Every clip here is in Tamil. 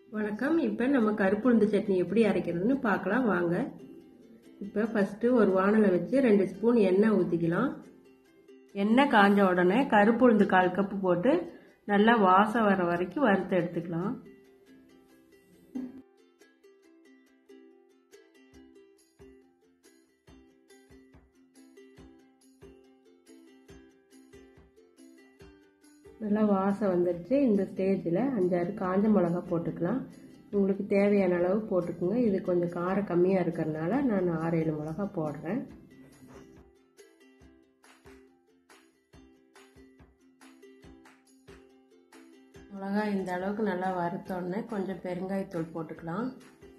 வணக்கம் இப்போ நம்ம கருப்புளுந்து சட்னி எப்படி அரைக்கிறதுன்னு பார்க்கலாம் வாங்க இப்போ ஃபஸ்ட்டு ஒரு வானலை வச்சு ரெண்டு ஸ்பூன் எண்ணெய் ஊற்றிக்கலாம் எண்ணெய் காஞ்ச உடனே கருப்புளுந்து கால் கப்பு போட்டு நல்லா வாசம் வர வரைக்கும் வறுத்து எடுத்துக்கலாம் நல்லா வாசம் வந்துடுச்சு இந்த ஸ்டேஜில் அஞ்சாறு காஞ்ச மிளகா போட்டுக்கலாம் உங்களுக்கு தேவையான அளவு போட்டுக்கோங்க இது கொஞ்சம் காரம் கம்மியாக இருக்கிறதுனால நான் ஆறு ஏழு மிளகா போடுறேன் மிளகா இந்த அளவுக்கு நல்லா வறுத்தோடனே கொஞ்சம் பெருங்காயத்தூள் போட்டுக்கலாம்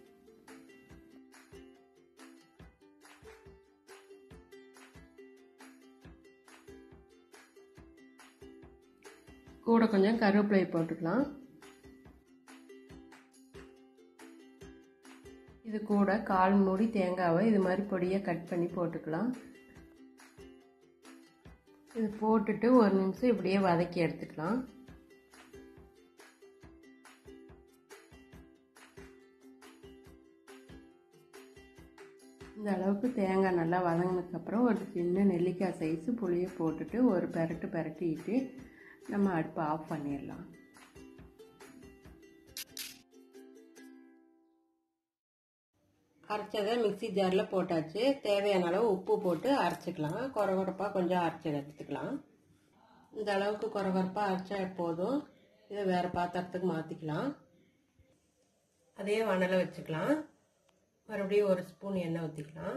கூட கொஞ்சம் கருவேப்பிலை போட்டுக்கலாம் இது கூட கால் மூடி தேங்காவை இது மாதிரி பொடியாக கட் பண்ணி போட்டுக்கலாம் இது போட்டுட்டு ஒரு நிமிஷம் இப்படியே வதக்கி எடுத்துக்கலாம் இந்த அளவுக்கு தேங்காய் நல்லா வதங்கினதுக்கப்புறம் ஒரு சின்ன நெல்லிக்காய் சைஸு புளியை போட்டுட்டு ஒரு பெரட்டு பெரட்டிட்டு நம்ம அடுப்பை ஆஃப் பண்ணிடலாம் அரைச்சதை மிக்சி ஜாரில் போட்டாச்சு தேவையான அளவு உப்பு போட்டு அரைச்சிக்கலாம் குறகுறப்பாக கொஞ்சம் அரைச்சி எடுத்துக்கலாம் இந்த அளவுக்கு குறகுறப்பாக அரைச்சா போதும் இதை வேறு பாத்திரத்துக்கு மாற்றிக்கலாம் அதே வனலை வச்சுக்கலாம் மறுபடியும் ஒரு ஸ்பூன் எண்ணெய் ஊற்றிக்கலாம்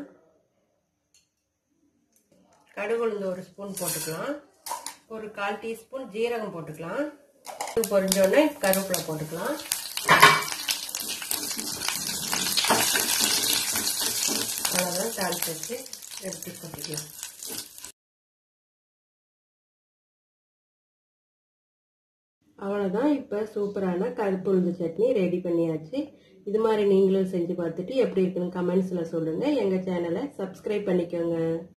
கடுகு உளுந்து ஒரு ஸ்பூன் போட்டுக்கலாம் ஒரு கால் டீஸ்பூன் ஜீரகம் போட்டுக்கலாம் இது பொரிஞ்சோடனே கருவேப்பிலை போட்டுக்கலாம் அவ்வளோதான் தாளிச்சு வச்சு எடுத்து கொட்டிக்கலாம் அவ்வளோதான் இப்போ சூப்பரான கருப்பு உளுந்து சட்னி ரெடி பண்ணியாச்சு இது மாதிரி நீங்களும் செஞ்சு பார்த்துட்டு எப்படி இருக்குன்னு கமெண்ட்ஸில் சொல்லுங்கள் எங்கள் சேனலை சப்ஸ்கிரைப் பண்ணிக்கோங்க